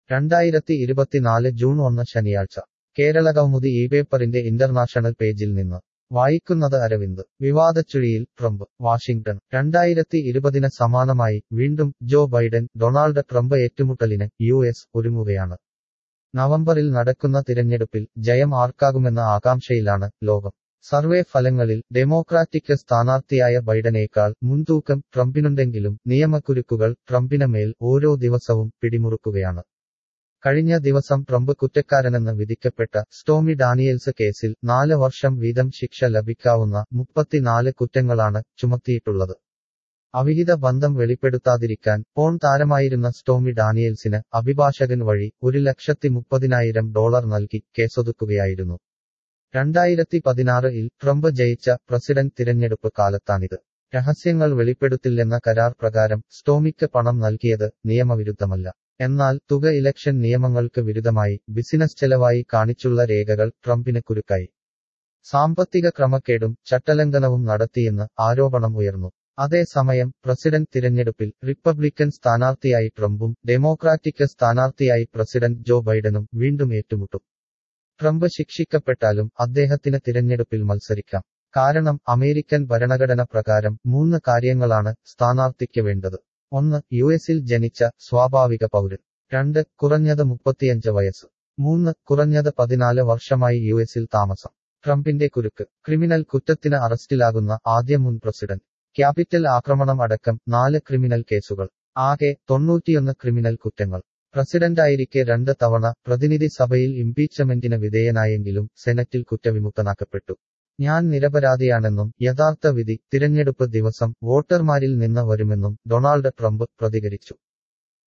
രണ്ടായിരത്തി ഇരുപത്തിനാല് ജൂൺ ഒന്ന് ശനിയാഴ്ച കേരള കൗമുദി ഈ പേപ്പറിന്റെ ഇന്റർനാഷണൽ പേജിൽ നിന്ന് വായിക്കുന്നത് അരവിന്ദ് വിവാദച്ചുഴിയിൽ ട്രംപ് വാഷിംഗ്ടൺ രണ്ടായിരത്തി ഇരുപതിന് സമാനമായി വീണ്ടും ജോ ബൈഡൻ ഡൊണാൾഡ് ട്രംപ് ഏറ്റുമുട്ടലിന് യു എസ് ഒരുങ്ങുകയാണ് നവംബറിൽ നടക്കുന്ന തിരഞ്ഞെടുപ്പിൽ ജയം ആർക്കാകുമെന്ന ആകാംക്ഷയിലാണ് ലോകം സർവേ ഫലങ്ങളിൽ ഡെമോക്രാറ്റിക് സ്ഥാനാർത്ഥിയായ ബൈഡനേക്കാൾ മുൻതൂക്കം ട്രംപിനുണ്ടെങ്കിലും നിയമക്കുരുക്കുകൾ ട്രംപിന് മേൽ ഓരോ ദിവസവും പിടിമുറുക്കുകയാണ് കഴിഞ്ഞ ദിവസം ട്രംപ് കുറ്റക്കാരനെന്ന് വിധിക്കപ്പെട്ട സ്റ്റോമി ഡാനിയൽസ് കേസിൽ നാല് വർഷം വീതം ശിക്ഷ ലഭിക്കാവുന്ന മുപ്പത്തിനാല് കുറ്റങ്ങളാണ് ചുമത്തിയിട്ടുള്ളത് അവിഹിത ബന്ധം വെളിപ്പെടുത്താതിരിക്കാൻ പോൺ താരമായിരുന്ന സ്റ്റോമി ഡാനിയൽസിന് അഭിഭാഷകൻ വഴി ഒരു ലക്ഷത്തി മുപ്പതിനായിരം ഡോളർ നൽകി കേസൊതുക്കുകയായിരുന്നു രണ്ടായിരത്തി പതിനാറിൽ ട്രംപ് ജയിച്ച പ്രസിഡന്റ് തിരഞ്ഞെടുപ്പ് കാലത്താണിത് രഹസ്യങ്ങൾ വെളിപ്പെടുത്തില്ലെന്ന കരാർ പ്രകാരം സ്റ്റോമിക്ക് പണം നൽകിയത് നിയമവിരുദ്ധമല്ല എന്നാൽ തുക ഇലക്ഷൻ നിയമങ്ങൾക്ക് വിരുദ്ധമായി ബിസിനസ് ചെലവായി കാണിച്ചുള്ള രേഖകൾ ട്രംപിന് കുരുക്കായി സാമ്പത്തിക ക്രമക്കേടും ചട്ടലംഘനവും നടത്തിയെന്ന് ആരോപണം ഉയർന്നു അതേസമയം പ്രസിഡന്റ് തിരഞ്ഞെടുപ്പിൽ റിപ്പബ്ലിക്കൻ സ്ഥാനാർത്ഥിയായി ട്രംപും ഡെമോക്രാറ്റിക് സ്ഥാനാർത്ഥിയായി പ്രസിഡന്റ് ജോ ബൈഡനും വീണ്ടും ഏറ്റുമുട്ടും ട്രംപ് ശിക്ഷിക്കപ്പെട്ടാലും അദ്ദേഹത്തിന് തിരഞ്ഞെടുപ്പിൽ മത്സരിക്കാം കാരണം അമേരിക്കൻ ഭരണഘടന പ്രകാരം മൂന്ന് കാര്യങ്ങളാണ് സ്ഥാനാർത്ഥിക്ക് വേണ്ടത് ഒന്ന് യു എസിൽ ജനിച്ച സ്വാഭാവിക പൗരൻ രണ്ട് കുറഞ്ഞത് മുപ്പത്തിയഞ്ച് വയസ്സ് മൂന്ന് കുറഞ്ഞത് പതിനാല് വർഷമായി യു എസിൽ താമസം ട്രംപിന്റെ കുരുക്ക് ക്രിമിനൽ കുറ്റത്തിന് അറസ്റ്റിലാകുന്ന ആദ്യ മുൻ പ്രസിഡന്റ് ക്യാപിറ്റൽ ആക്രമണം അടക്കം നാല് ക്രിമിനൽ കേസുകൾ ആകെ തൊണ്ണൂറ്റിയൊന്ന് ക്രിമിനൽ കുറ്റങ്ങൾ പ്രസിഡന്റായിരിക്കെ രണ്ട് തവണ പ്രതിനിധി സഭയിൽ ഇംപീച്ച്മെന്റിന് വിധേയനായെങ്കിലും സെനറ്റിൽ കുറ്റവിമുക്തനാക്കപ്പെട്ടു ഞാൻ നിരപരാധിയാണെന്നും യഥാർത്ഥ വിധി തിരഞ്ഞെടുപ്പ് ദിവസം വോട്ടർമാരിൽ നിന്ന് വരുമെന്നും ഡൊണാൾഡ് ട്രംപ് പ്രതികരിച്ചു